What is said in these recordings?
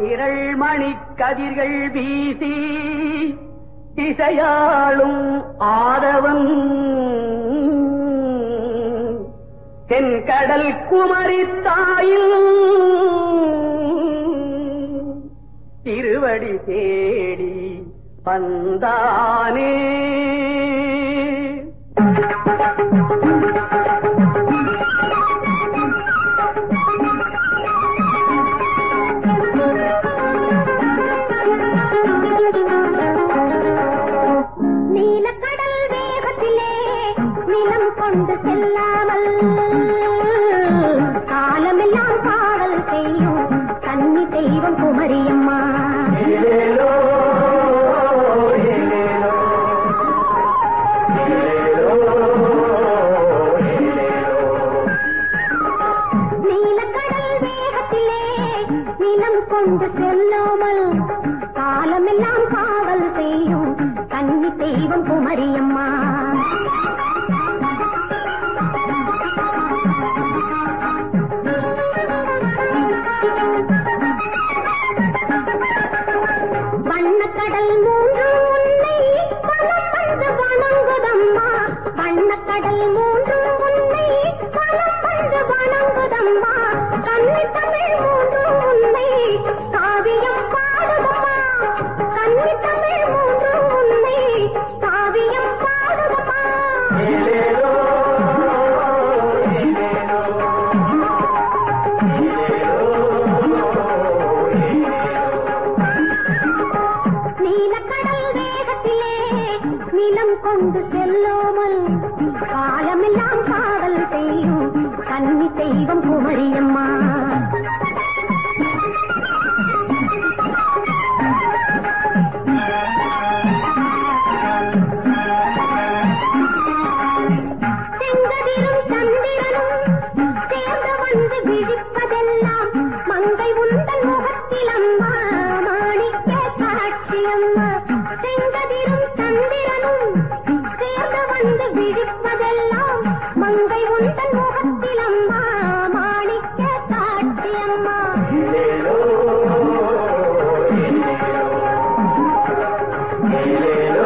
திரள்மணி கதிர்கள் வீசி திசையாளும் ஆதவன் தென்கடல் குமரி தாயில் திருவடி தேடி வந்தானே நீலக்கடல் வேகத்திலே நிலம் கொண்டு செல்லாமல் காலமெல்லாம் காவல் செய்யும் கன்னி தெய்வம் குமரியம்மா ஏலேலோ, ஏலேலோ, ஏலேலோ, ஏலேலோ. நீலக்கடல் வேகத்திலே நிலம் கொண்டு செல்லாமல் காலமெல்லாம் காவல் செய்யும் கன்னி தெய்வம் குமரியம்மா வண்ணக்கடல் மூன்று உன்னை மனம் வந்து வணங்குதம்மா வண்ணக்கடல் மூன்று உன்னை மனம் வந்து வணங்குதம்மா கன்னி தமிழ் மூன்று உன்னை காவியம் பாடுதம்மா கன்னி தமிழ் மூன்று உன்னை காவியம் பாடுதம்மா ஏலேலோ, ஏலேலோ, நீலக்கடல் வேகத்திலே நிலம் கொண்டு செல்லாமல் காலமெல்லாம் காவல் செய்யும் கன்னி தெய்வம் குமரியம்மா செங்கதிரும் சந்திரனும் சேர்ந்து வந்து விழிப்பதெல்லாம் மங்கை உந்தன் முகத்தில் அம்மா மாணிக்க காட்சியம்மா செங்கதிரும் சந்திரனும் சேர்ந்து வந்து விழிப்பதெல்லாம் மங்கை உந்தன் முகத்தில் அம்மா மாணிக்க காட்சியம்மா ஏலேலோ, ஏலேலோ,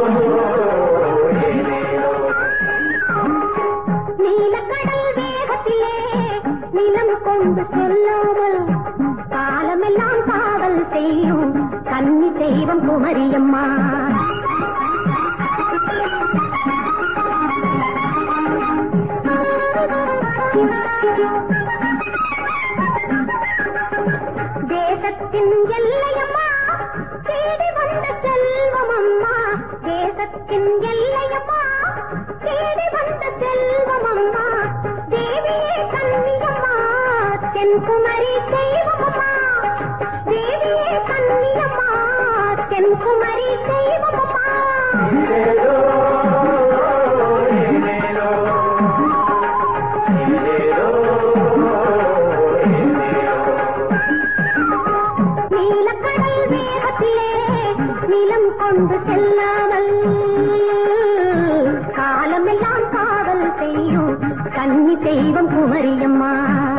ஏலேலோ. நீலக்கடல் வேகத்திலே நிலம் கொண்டு செல்லாமல் காலமெல்லாம் காவல் செய்யும் கன்னி தெய்வம் குமரியம்மா தேசத்தின் எல்லையம்மா தேடி வந்த செல்வமம்மா தேசத்தின் எல்லையம்மா தேடி வந்த செல்வமம்மா தேவியே கன்னியம்மா தென்குமரி தெய்வமம்மா தேவியே கன்னியம்மா தென்குமரி தெய்வமம்மா ஏலேலோ, ஏலேலோ, ஏலேலோ, ஏலேலோ. நீலக்கடல் வேகத்திலே நிலம் கொண்டு செல்லாமல் காலமெல்லாம் காவல் செய்யும் கன்னி தெய்வம் குமரியம்மா